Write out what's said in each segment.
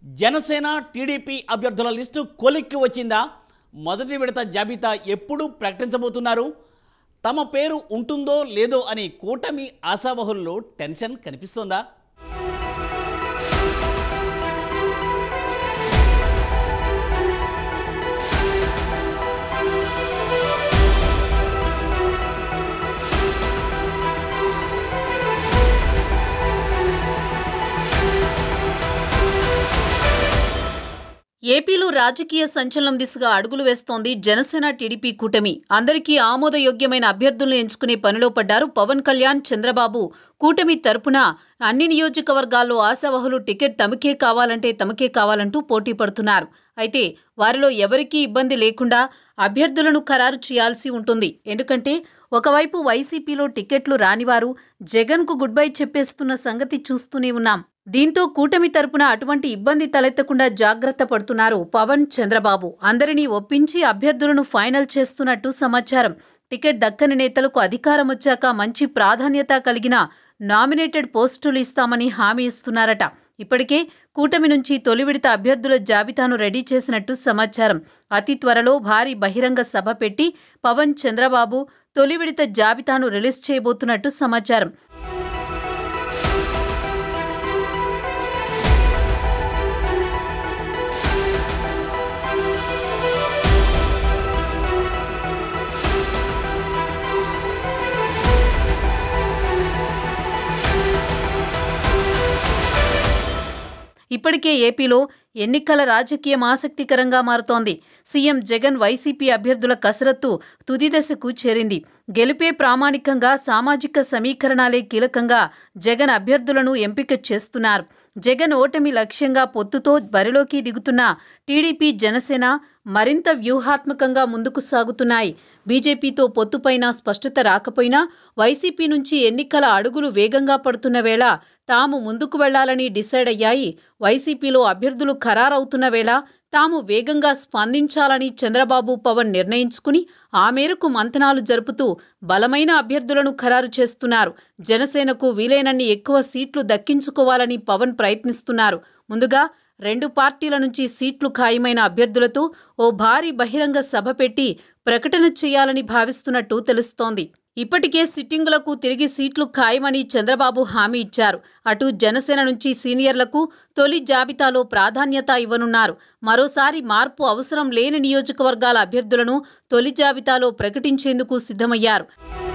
Janasena TDP అభ్యర్థుల list కొలిక్కి వచ్చిందా మొదటి విడత జాబితా ఎప్పుడు ప్రకటించబోతున్నారు తమ పేరు ఉంటుందో లేదో అని కూటమి ఆశావహుల్లో టెన్షన్ కనిపిస్తోందా ఏపీలో రాజకీయ సంచలనం దిశగా అడుగులు వేస్తోంది జనసేన టీడీపీ కూటమి అందరికీ ఆమోదయోగ్యమైన అభ్యర్థులను ఎంచుకునే పనిలో పడ్డారు పవన్ కళ్యాణ్ చంద్రబాబు కూటమి తరపున అన్ని నియోజకవర్గాల్లో ఆశావహులు టికెట్ తమకే కావాలంటే తమకే కావాలంటూ పోటీ పడుతున్నారు అయితే వారిలో ఎవరికీ ఇబ్బంది లేకుండా అభ్యర్థులను ఖరారు చేయాల్సి ఉంటుంది ఎందుకంటే ఒకవైపు వైసీపీలో టికెట్లు రానివారు జగన్కు గుడ్ బై చెప్పేస్తున్న సంగతి చూస్తూనే ఉన్నాం దీంతో కూటమి తరపున అటువంటి ఇబ్బంది తలెత్తకుండా జాగ్రత్త పడుతున్నారు పవన్ చంద్రబాబు అందరినీ ఒప్పించి అభ్యర్థులను ఫైనల్ చేస్తున్నట్టు సమాచారం టికెట్ దక్కని నేతలకు అధికారం వచ్చాక మంచి ప్రాధాన్యత కలిగిన నామినేటెడ్ పోస్టులు ఇస్తామని హామీ ఇస్తున్నారట ఇప్పటికే కూటమి నుంచి తొలి విడత అభ్యర్థుల జాబితాను రెడీ చేసినట్టు సమాచారం అతి త్వరలో భారీ బహిరంగ సభ పెట్టి పవన్ చంద్రబాబు తొలి విడత జాబితాను రిలీజ్ చేయబోతున్నట్టు సమాచారం ఇప్పటికే ఏపీలో ఎన్నికల రాజకీయం ఆసక్తికరంగా మారుతోంది సీఎం జగన్ వైసీపీ అభ్యర్థుల కసరత్తు తుది దశకు చేరింది గెలుపే ప్రామాణికంగా సామాజిక సమీకరణాలే కీలకంగా జగన్ అభ్యర్థులను ఎంపిక చేస్తున్నారు జగన్ ఓటమి లక్ష్యంగా పొత్తుతో బరిలోకి దిగుతున్న టీడీపీ జనసేన మరింత వ్యూహాత్మకంగా ముందుకు సాగుతున్నాయి బీజేపీతో పొత్తుపైన స్పష్టత రాకపోయినా వైసీపీ నుంచి ఎన్నికల అడుగులు వేగంగా పడుతున్న వేళ తాము ముందుకు వెళ్లాలని డిసైడ్ అయ్యాయి వైసీపీలో అభ్యర్థులు ఖరారవుతున్న వేళ తాము వేగంగా స్పందించాలని చంద్రబాబు పవన్ నిర్ణయించుకుని ఆ మేరకు మంతనాలు జరుపుతూ బలమైన అభ్యర్థులను ఖరారు చేస్తున్నారు జనసేనకు వీలైనన్ని ఎక్కువ సీట్లు దక్కించుకోవాలని పవన్ ప్రయత్నిస్తున్నారు ముందుగా రెండు పార్టీల నుంచి సీట్లు ఖాయమైన అభ్యర్థులతో ఓ భారీ బహిరంగ సభ పెట్టి ప్రకటన చేయాలని భావిస్తున్నట్టు తెలుస్తోంది ఇప్పటికే సిట్టింగులకు తిరిగి సీట్లు ఖాయమని చంద్రబాబు హామీ ఇచ్చారు అటు జనసేన నుంచి సీనియర్లకు తొలి జాబితాలో ప్రాధాన్యత ఇవ్వనున్నారు మరోసారి మార్పు అవసరం లేని నియోజకవర్గాల అభ్యర్థులను తొలి జాబితాలో ప్రకటించేందుకు సిద్ధమయ్యారు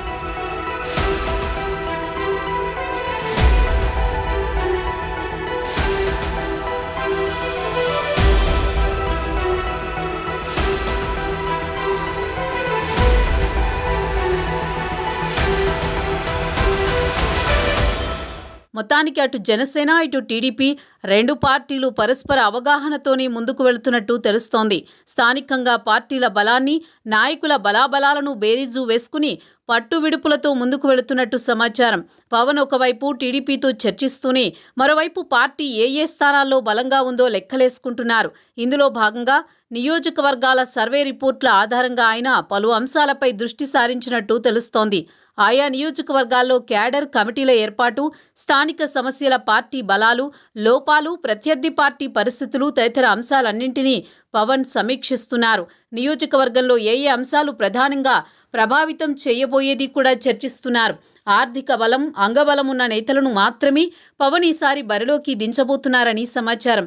మొత్తానికి అటు జనసేన ఇటు టీడీపీ రెండు పార్టీలు పరస్పర అవగాహనతోనే ముందుకు వెళుతున్నట్టు తెలుస్తోంది స్థానికంగా పార్టీల బలాన్ని నాయకుల బలాబలాలను బేరీజు వేసుకుని పట్టు విడుపులతో ముందుకు వెళుతున్నట్టు సమాచారం పవన్ ఒకవైపు టీడీపీతో చర్చిస్తూనే మరోవైపు పార్టీ ఏ ఏ స్థానాల్లో బలంగా ఉందో లెక్కలేసుకుంటున్నారు ఇందులో భాగంగా నియోజకవర్గాల సర్వే రిపోర్ట్ల ఆధారంగా ఆయన పలు అంశాలపై దృష్టి సారించినట్టు తెలుస్తోంది ఆయా నియోజకవర్గాల్లో క్యాడర్ కమిటీల ఏర్పాటు స్థానిక సమస్యల పార్టీ బలాలు లోపాలు ప్రత్యర్థి పార్టీ పరిస్థితులు తదితర అంశాలన్నింటినీ పవన్ సమీక్షిస్తున్నారు నియోజకవర్గంలో ఏ ఏ అంశాలు ప్రధానంగా ప్రభావితం చేయబోయేది కూడా చర్చిస్తున్నారు ఆర్థిక బలం అంగబలం ఉన్న నేతలను మాత్రమే పవన్ ఈసారి బరిలోకి దించబోతున్నారని సమాచారం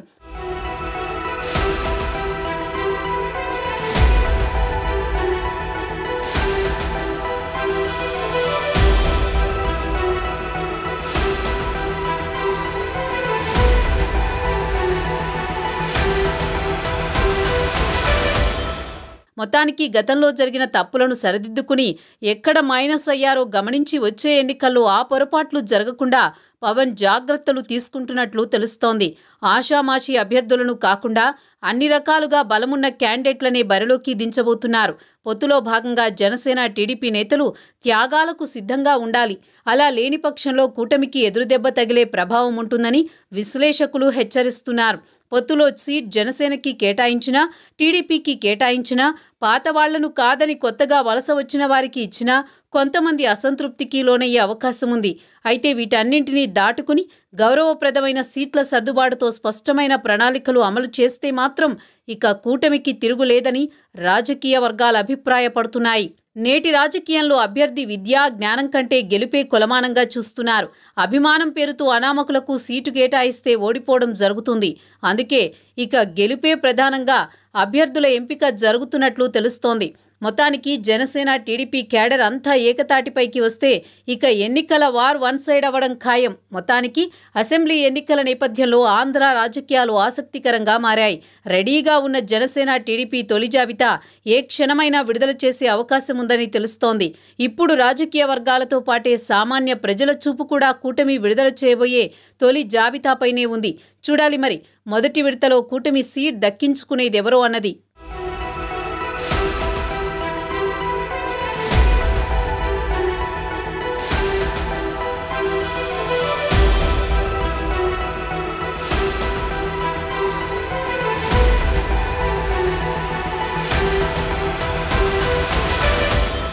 మొత్తానికి గతంలో జరిగిన తప్పులను సరిదిద్దుకుని ఎక్కడ మైనస్ అయ్యారో గమనించి వచ్చే ఎన్నికల్లో ఆ పొరపాట్లు జరగకుండా పవన్ జాగ్రత్తలు తీసుకుంటున్నట్లు తెలుస్తోంది ఆషామాషి అభ్యర్థులను కాకుండా అన్ని రకాలుగా బలమున్న క్యాండిడేట్లనే బరిలోకి దించబోతున్నారు పొత్తులో భాగంగా జనసేన టీడీపీ నేతలు త్యాగాలకు సిద్ధంగా ఉండాలి అలా లేని పక్షంలో కూటమికి ఎదురుదెబ్బ తగిలే ప్రభావం ఉంటుందని విశ్లేషకులు హెచ్చరిస్తున్నారు పొత్తులో సీట్ జనసేనకి కేటాయించినా టీడీపీకి కేటాయించినా పాత వాళ్లను కాదని కొత్తగా వలస వచ్చిన వారికి ఇచ్చినా కొంతమంది అసంతృప్తికి లోనయ్యే అవకాశం ఉంది అయితే వీటన్నింటినీ దాటుకుని గౌరవప్రదమైన సీట్ల సర్దుబాటుతో స్పష్టమైన ప్రణాళికలు అమలు చేస్తే మాత్రం ఇక కూటమికి తిరుగులేదని రాజకీయ వర్గాలు అభిప్రాయపడుతున్నాయి నేటి రాజకీయంలో అభ్యర్థి విద్యా జ్ఞానం కంటే గెలుపే కొలమానంగా చూస్తున్నారు అభిమానం పేరుతో అనామకులకు సీటు కేటాయిస్తే ఓడిపోవడం జరుగుతుంది అందుకే ఇక గెలుపే ప్రధానంగా అభ్యర్థుల ఎంపిక జరుగుతున్నట్లు తెలుస్తోంది మొత్తానికి జనసేన టీడీపీ క్యాడర్ అంతా ఏకతాటిపైకి వస్తే ఇక ఎన్నికల వార్ వన్ సైడ్ అవ్వడం ఖాయం మొత్తానికి అసెంబ్లీ ఎన్నికల నేపథ్యంలో ఆంధ్ర రాజకీయాలు ఆసక్తికరంగా మారాయి రెడీగా ఉన్న జనసేన టీడీపీ తొలి జాబితా ఏ క్షణమైనా విడుదల చేసే అవకాశం ఉందని తెలుస్తోంది ఇప్పుడు రాజకీయ వర్గాలతో పాటే సామాన్య ప్రజల చూపు కూడా కూటమి విడుదల చేయబోయే తొలి జాబితాపైనే ఉంది చూడాలి మరి మొదటి విడతలో కూటమి సీట్ దక్కించుకునేదెవరో అన్నది